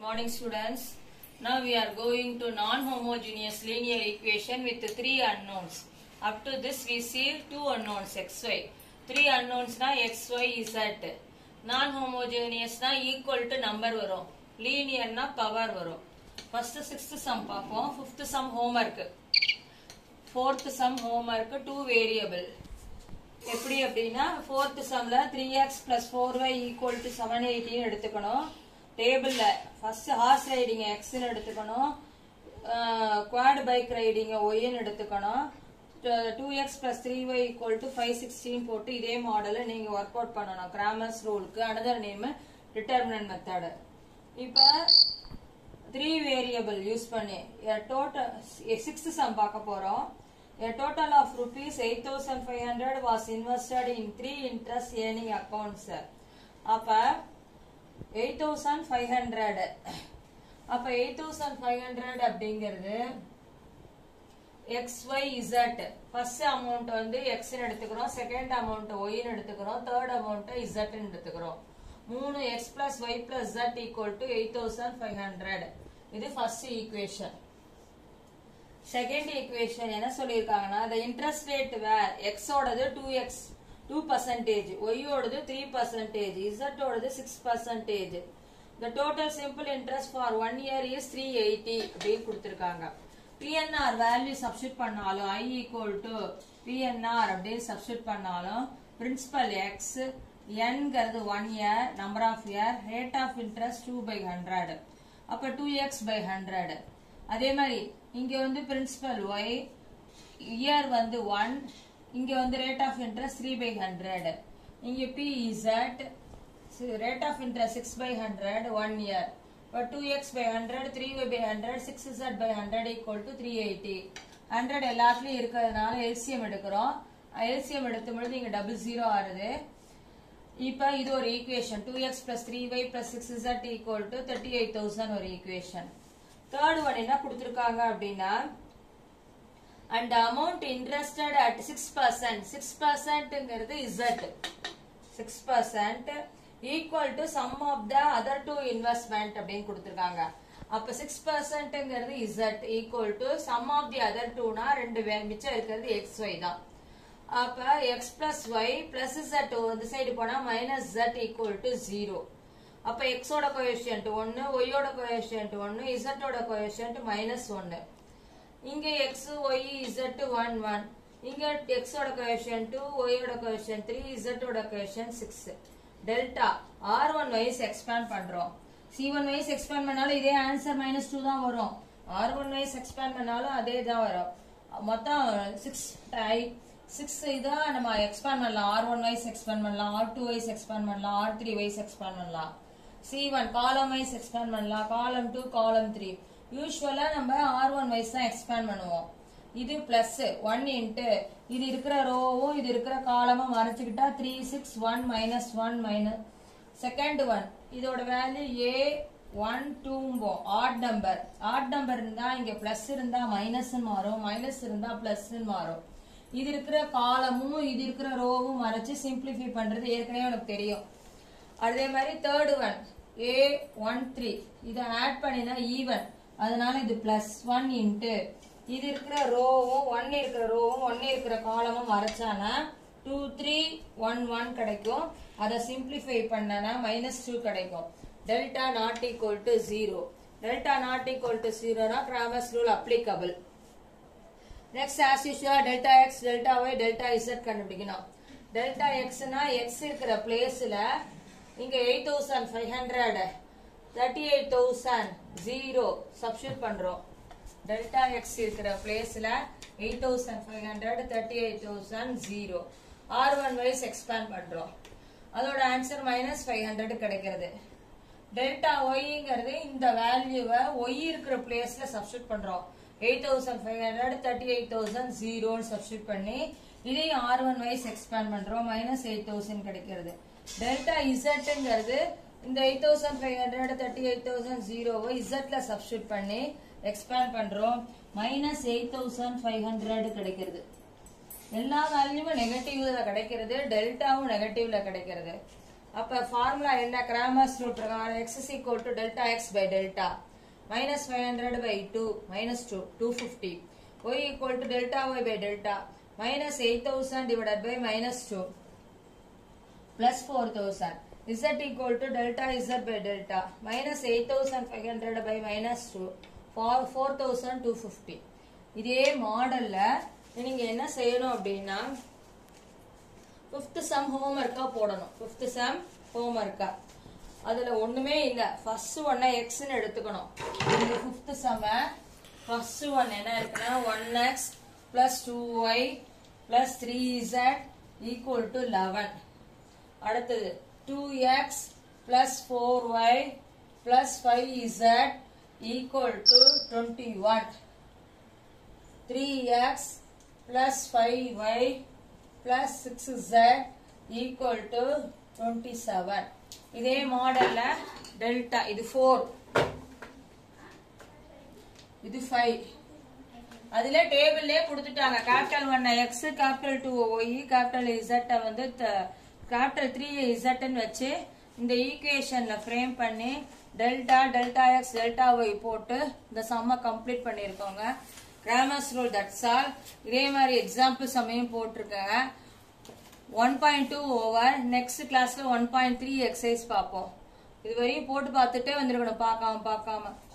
Morning students. Now we are going to non-homogeneous linear equation with three unknowns. Up to this we see two unknowns xy. Three unknowns na xy z. Non-homogeneous na equal to number வரும். Linear na power வரும். First sixth sum பார்ப்போம். Fifth sum homework. Fourth sum homework two variable. எப்படி அப்படின்னா fourth சம்ல three x plus four y equal to seven எயிட்டின்னு எடுத்துக்கணும் டேபிள்ல first horse riding எக்ஸ்ன்னு எடுத்துக்கணும் குவாட் பைக் ரைடிங் ஒய்ன்னு எடுத்துக்கணும் two x plus three y equal to five sixteen போட்டு இதே மாடலை நீங்க ஒர்க் அவுட் பண்ணணும் கிராமர்ஸ் ரூலுக்கு அனதர் நேம் டிட்டர்மினன்ட் மெத்தடு இப்போ த்ரீ வேரியபிள் யூஸ் பண்ணி டோட்டல் சிக்ஸ்த் சம் பார்க்க போறோம் A total of rupees 8500 was invested in three interest earning accounts. அப்ப 8500 அப்ப 8500 அப்படிங்கிறது XYZ ஃபர்ஸ்ட் அமௌண்ட் வந்து X னு எடுத்துக்கிறோம் செகண்ட் அமௌண்ட் Y னு எடுத்துக்கிறோம் தேர்ட் அமௌண்ட் Z னு எடுத்துக்கிறோம் மூணு X plus Y plus Z equal to 8500 இது ஃபர்ஸ்ட் ஈக்குவேஷன் செகண்ட் ஈக்குவேஷன் என்ன சொல்லியிருக்காங்கன்னா the interest rate where x ஓடது 2x 2 percentage y ஓடது 3 percentage z ஓடது 6 percentage the total simple interest for one year is 380 அப்படின்னு கொடுத்திருக்காங்க PNR value substitute பண்ணாலும் i equal to PNR அப்படின்னு substitute பண்ணாலும் principal x nங்கிறது one year number of year rate of interest two by hundred அப்ப two x by hundred அதே மாதிரி இங்க வந்து பிரின்சிபல் ஒய் இயர் வந்து ஒன் இங்க வந்து rate of interest three by hundred இங்க p z rate of interest six by hundred one year இப்போ two x by hundred three y by hundred six z by hundred equal to three eighty hundred எல்லாத்துலயும் இருக்கிறதுனால LCM எடுக்கிறோம் LCM எடுத்தும் பொழுது இங்க double zero ஆறுது இப்ப இது ஒரு equation two x plus three y plus six z equal to thirty eight thousand ஒரு ஈக்குவேஷன் தேர்ட் ஒன் என்ன கொடுத்திருக்காங்க அப்படின்னா and amount interested at six percent six பர்சன்ட்ங்கிறது z six percent equal to sum of the other two investment அப்படின்னு கொடுத்திருக்காங்க அப்ப six பர்சன்ட்ங்கிறது z equal to sum of the other டூனா ரெண்டு மிச்சம் இருக்கிறது எக்ஸ் ஒய் தான் அப்ப x plus y plus z இந்த சைடு போனா minus z equal to zero அப்ப எக்ஸோட கோஎஃபிஷியன்ட் ஒன்னு ஒய்யோட கோஎஃபிஷியன்ட் ஒன்னு இசட்டோட கோஎஃபிஷியன்ட் மைனஸ் ஒன்னு இங்க x y z one one இங்க எக்ஸோட கோஎஃபிஷியன்ட் ஒய்யோட கோஎஃபிஷியன்ட் த்ரீ இசட்டோட coefficient six delta R one wise expand பண்றோம் சி ஒன் வைஸ் எக்ஸ்பேண்ட் பண்ணாலும் இதே ஆன்சர் மைனஸ் டூ தான் வரும் ஆர் ஒன் வைஸ் எக்ஸ்பேண்ட் பண்ணாலும் அதே தான் வரும் மொத்தம் சிக்ஸ் சிக்ஸ் இதான் நம்ம எக்ஸ்பேண்ட் பண்ணலாம் ஆர் ஒன் வைஸ் எக்ஸ்பேண்ட் பண்ணலாம் ஆர் டூ வைஸ் எக்ஸ்பேண்ட் பண்ணலாம் ஆர் த்ரீ வைஸ் எக்ஸ்பேண்ட் பண்ணலாம் C one column wise expand பண்ணலாம் காலம் டூ காலம் த்ரீ யூஸ்வலா நம்ம ஆர் ஒன் வைஸ் தான் எக்ஸ்பேண்ட் பண்ணுவோம் இது பிளஸ் ஒன் இன்ட்டு இது இருக்கிற ரோவும் இது இருக்கிற காலமும் மறைச்சுக்கிட்டா three six one minus one minus second one இதோட வேல்யூ ஏ ஒன் டூம்போம் ஆட் நம்பர் ஆட் நம்பர் இருந்தா இங்க பிளஸ் இருந்தா மைனஸ் மாறும் மைனஸ் இருந்தா பிளஸ் மாறும் இது இருக்கிற காலமும் இது இருக்கிற ரோவும் மறைச்சு சிம்பிளிஃபை பண்றது ஏற்கனவே உனக்கு தெரியும் அதே மாதிரி third one A one three இதை ஆட் பண்ணினா ஈவன் அதனால இது பிளஸ் ஒன் இன்ட்டு இது இருக்கிற ரோவும் ஒன் இருக்கிற ரோவும் ஒன் இருக்கிற காலமும் மறைச்சானா டூ த்ரீ ஒன் ஒன் கிடைக்கும் அதை சிம்பிளிஃபை பண்ணனா மைனஸ் டூ கிடைக்கும் delta not equal to zero delta not equal to ஜீரோனா Cramer's rule applicable next as usual delta x delta y delta z கண்டுபிடிக்கணும் டெல்டா எக்ஸ்னா எக்ஸ் இருக்கிற பிளேஸ்ல இங்க eight thousand five hundred thirty eight thousand zero substitute பண்றோம் delta x இருக்கிற பிளேஸ்ல eight thousand five hundred thirty eight thousand zero R one wise expand பண்றோம் அதோட ஆன்சர் மைனஸ் ஃபைவ் ஹண்ட்ரட் கிடைக்கிறது டெல்டா ஒய்ங்கிறது இந்த வேல்யூவை ஒய் இருக்கிற பிளேஸ்ல சப்ஸ்டியூட் பண்றோம் eight thousand five hundred thirty eight thousand ஜீரோன்னு சப்ஸ்டியூட் பண்ணி இதையும் ஆர் ஒன் வைஸ் எக்ஸ்பேண்ட் பண்றோம் மைனஸ் எயிட் தௌசண்ட் கிடைக்கிறது டெல்டா இசட்ங்கிறது இந்த eight thousand five hundred thirty eight thousand ஜீரோவை இசட்ல சப்ஸ்டியூட் பண்ணி எக்ஸ்பேண்ட் பண்றோம் minus eight thousand five hundred கிடைக்கிறது எல்லா வேல்யூவும் நெகட்டிவ்ல கிடைக்கிறது டெல்டாவும் நெகட்டிவ்ல கிடைக்கிறது அப்ப ஃபார்முலா என்ன கிராமர்ஸ் ரூல் பிரகாரம் x is equal to delta x by delta minus 500 by 2 minus 2 250 y equal to delta y by delta minus 8000 divided by minus 2 plus 4000 z equal to delta z by delta minus 8500 by minus 2 for 4250 இதே மாடல்ல நீங்க என்ன செய்யணும் அப்படின்னா fifth some ஹோம்ஒர்க்கா போடணும் fifth some ஹோம்ஒர்க்கா அதுல ஒண்ணுமே இல்ல ஃபர்ஸ்ட் ஒன்ன எக்ஸ்னு எடுத்துக்கணும் இந்த ஃபிஃப்த் சம ஃபர்ஸ்ட் ஒன் என்ன இருக்குன்னா one x plus two y plus three z equal to eleven அடுத்தது two x plus four y plus five z equal to twenty one three x plus five y plus six z equal to twenty seven இதே மாடல்ல delta இது four இது five அதுல டேபிள்லயே கொடுத்துட்டாங்க capital one x capital two y capital இசட்டை வந்து capital three இசட்னு வச்சு இந்த ஈக்குவேஷன்ல ஃப்ரேம் பண்ணி delta delta x delta y போட்டு இந்த சம்ம கம்ப்ளீட் பண்ணியிருக்கோங்க கிராமர்ஸ் ரூல் தட்ஸ் ஆல் இதே மாதிரி எக்ஸாம்பிள் சமயம் போட்டிருக்கேங்க one point two over next கிளாஸ்ல ஒன் பாயிண்ட் த்ரீ எக்ஸசைஸ் பார்ப்போம் இது வரையும் போட்டு பார்த்துட்டே வந்துருக்கணும் பார்க்காம பார்க்காம